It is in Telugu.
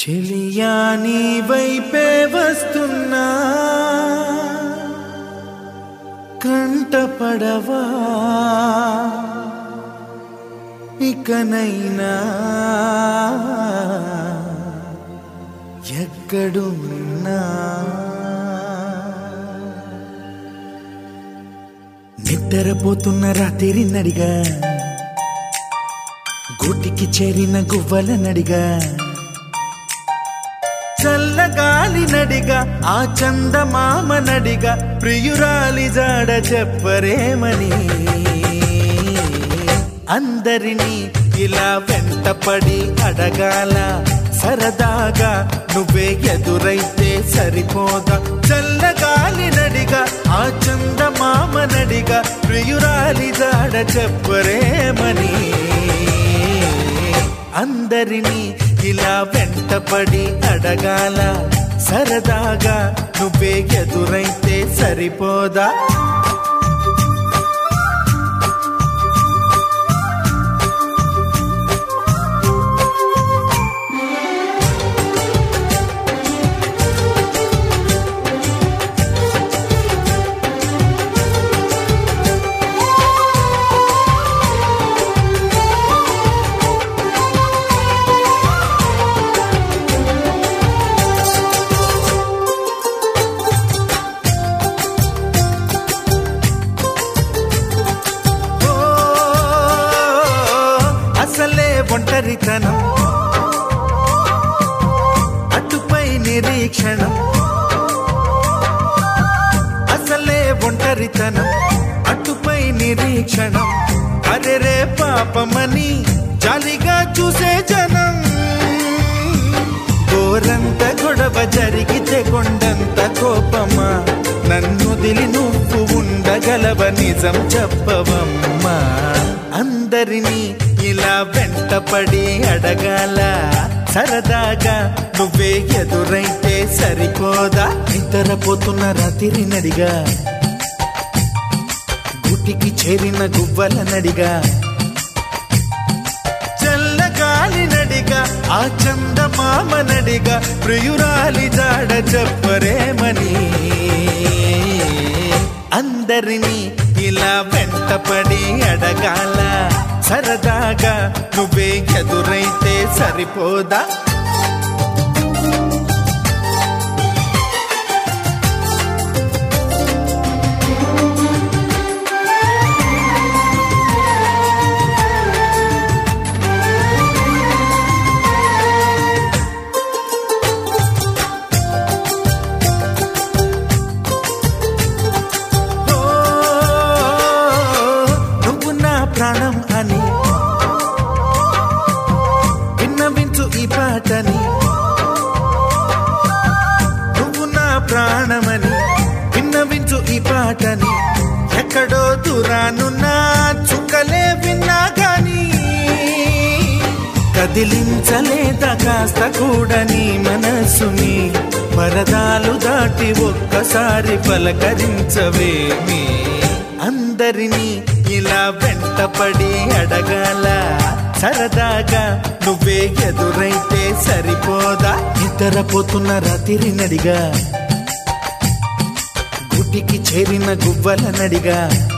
చెలియా నీ వైపే వస్తున్నా కంట పడవా ఇకనైనా ఎక్కడున్నా నిద్రపోతున్న రాత్రి నడిగా గూటికి చేరిన గువ్వల నడిగా చల్లగాలి నడిగా ఆ చందమామ నడిగా ప్రియురాలి జాడ చెప్పరేమని అందరినీ ఇలా వెంటపడి అడగాల సరదాగా నువ్వే ఎదురైతే సరిపోదా చల్లగాలి నడిగా ఆ చందమామ నడిగా ప్రియురాలి జాడ చెప్పరేమని అందరినీ ఇలా వెంటపడి అడగాల సరదాగా నువ్వే ఎదురైతే సరిపోదా ఓ, అసలే ఒంటరితనం అటుపై నిరీక్షణం అసలే ఒంటరితనం అటుపై నిరీక్షణం అరెరే పాపమని జాలిగా చూసే జనం గోరంత గొడవ జరిగితే కొండంత కోపమా నన్ను దిలి నువ్వు ఉండగలవ నిజం చెప్పవమ్మా అందరినీ ఇలా వెంటపడి అడగాల సరదాగా నువ్వే ఎదురైతే సరిపోదా నిద్రపోతున్న రాత్రి నడిగా గుటికి చేరిన గువ్వల నడిగా చల్లగాలి నడిగా ఆ చందమామ నడిగా ప్రియురాలి జాడ చెప్పరేమని అందరినీ ఇలా వెంటపడి అడగాల సరదాగా నువ్వే ఎదురైతే సరిపోదా ఓ, నువ్వు నా ప్రాణం అని విన్నవించు ఈ పాటని నువ్వు నా ప్రాణమని విన్నవించు ఈ పాటని ఎక్కడో దూరానున్నా చుక్కలే విన్నా గాని కదిలించలేద కాస్త కూడా నీ మనసుని పరదాలు దాటి ఒక్కసారి పలకరించవేమి అందరినీ ఇలా వెంటపడి అడగాల సరదాగా నువ్వే ఎదురైతే సరిపోదా నిద్రపోతున్న రాత్రి నడిగా గుటికి చేరిన గువ్వల నడిగా